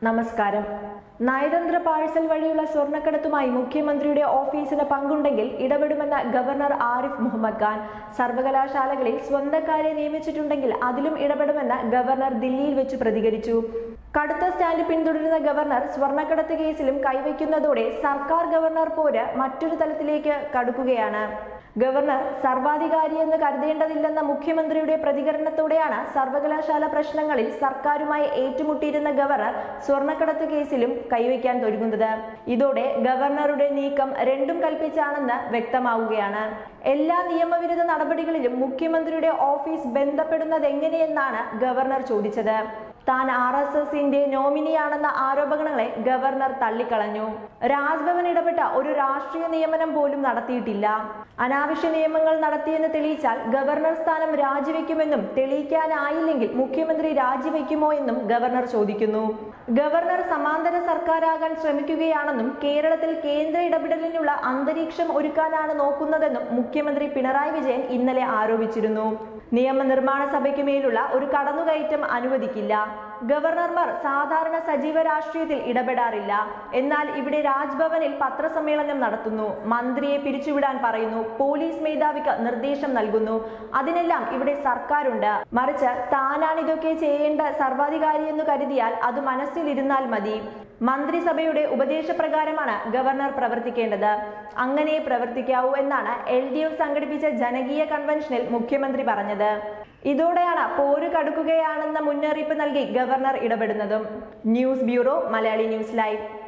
നമസ്കാരം നയതന്ത്ര പാഴ്സൽ വഴിയുള്ള സ്വർണ്ണക്കടത്തുമായി മുഖ്യമന്ത്രിയുടെ ഓഫീസിന് പങ്കുണ്ടെങ്കിൽ ഇടപെടുമെന്ന ഗവർണർ ആരിഫ് മുഹമ്മദ് ഖാൻ സർവകലാശാലകളിൽ സ്വന്തക്കാരെ നിയമിച്ചിട്ടുണ്ടെങ്കിൽ അതിലും ഇടപെടുമെന്ന് ഗവർണർ ദില്ലിയിൽ വെച്ച് പ്രതികരിച്ചു കടുത്ത സ്റ്റാൻഡ് പിന്തുടരുന്ന ഗവർണർ സ്വർണ്ണക്കടത്ത് കേസിലും കൈവയ്ക്കുന്നതോടെ സർക്കാർ ഗവർണർ പോര് മറ്റൊരു തലത്തിലേക്ക് കടുക്കുകയാണ് ഗവർണർ സർവാധികാരിയെന്ന് കരുതേണ്ടതില്ലെന്ന മുഖ്യമന്ത്രിയുടെ പ്രതികരണത്തോടെയാണ് സർവകലാശാല പ്രശ്നങ്ങളിൽ സർക്കാരുമായി ഏറ്റുമുട്ടിയിരുന്ന ഗവർണർ സ്വർണ്ണക്കടത്ത് കേസിലും കൈവയ്ക്കാൻ തുടങ്ങുന്നത് ഇതോടെ ഗവർണറുടെ നീക്കം രണ്ടും കൽപ്പിച്ചാണെന്ന് വ്യക്തമാവുകയാണ് എല്ലാ നിയമവിരുദ്ധ നടപടികളിലും മുഖ്യമന്ത്രിയുടെ ഓഫീസ് ബന്ധപ്പെടുന്നത് എങ്ങനെയെന്നാണ് ഗവർണർ ചോദിച്ചത് താൻ ആർ എസ് എസിന്റെ നോമിനിയാണെന്ന ആരോപണങ്ങളെ ഗവർണർ തള്ളിക്കളഞ്ഞു രാജ്ഭവൻ ഇടപെട്ട ഒരു രാഷ്ട്രീയ നിയമനം പോലും നടത്തിയിട്ടില്ല അനാവശ്യ നിയമങ്ങൾ നടത്തിയെന്ന് തെളിയിച്ചാൽ ഗവർണർ സ്ഥാനം രാജിവെക്കുമെന്നും തെളിയിക്കാനായില്ലെങ്കിൽ മുഖ്യമന്ത്രി രാജിവെക്കുമോ എന്നും ഗവർണർ ചോദിക്കുന്നു ഗവർണർ സമാന്തര സർക്കാരാകാൻ ശ്രമിക്കുകയാണെന്നും കേരളത്തിൽ കേന്ദ്ര ഇടപെടലിനുള്ള അന്തരീക്ഷം ഒരുക്കാനാണ് നോക്കുന്നതെന്നും മുഖ്യമന്ത്രി പിണറായി വിജയൻ ഇന്നലെ ആരോപിച്ചിരുന്നു നിയമനിർമ്മാണ സഭയ്ക്ക് മേലുള്ള ഒരു കടന്നുകയറ്റം അനുവദിക്കില്ല ഗവർണർമാർ സാധാരണ സജീവ രാഷ്ട്രീയത്തിൽ ഇടപെടാറില്ല എന്നാൽ ഇവിടെ രാജ്ഭവനിൽ പത്രസമ്മേളനം നടത്തുന്നു മന്ത്രിയെ പിരിച്ചുവിടാൻ പറയുന്നു പോലീസ് മേധാവിക്ക് നിർദ്ദേശം നൽകുന്നു അതിനെല്ലാം ഇവിടെ സർക്കാരുണ്ട് മറിച്ച് താനാണ് ഇതൊക്കെ ചെയ്യേണ്ട സർവാധികാരി എന്ന് കരുതിയാൽ അത് മനസ്സിലിരുന്നാൽ മതി മന്ത്രിസഭയുടെ ഉപദേശപ്രകാരമാണ് ഗവർണർ പ്രവർത്തിക്കേണ്ടത് അങ്ങനെ പ്രവർത്തിക്കാവൂ എന്നാണ് എൽ ഡി എഫ് സംഘടിപ്പിച്ച ജനകീയ കൺവെൻഷനിൽ മുഖ്യമന്ത്രി പറഞ്ഞത് ഇതോടെയാണ് പോര് കടുക്കുകയാണെന്ന മുന്നറിയിപ്പ് നൽകി ഗവർണർ ഇടപെടുന്നതും news bureau Malayali news live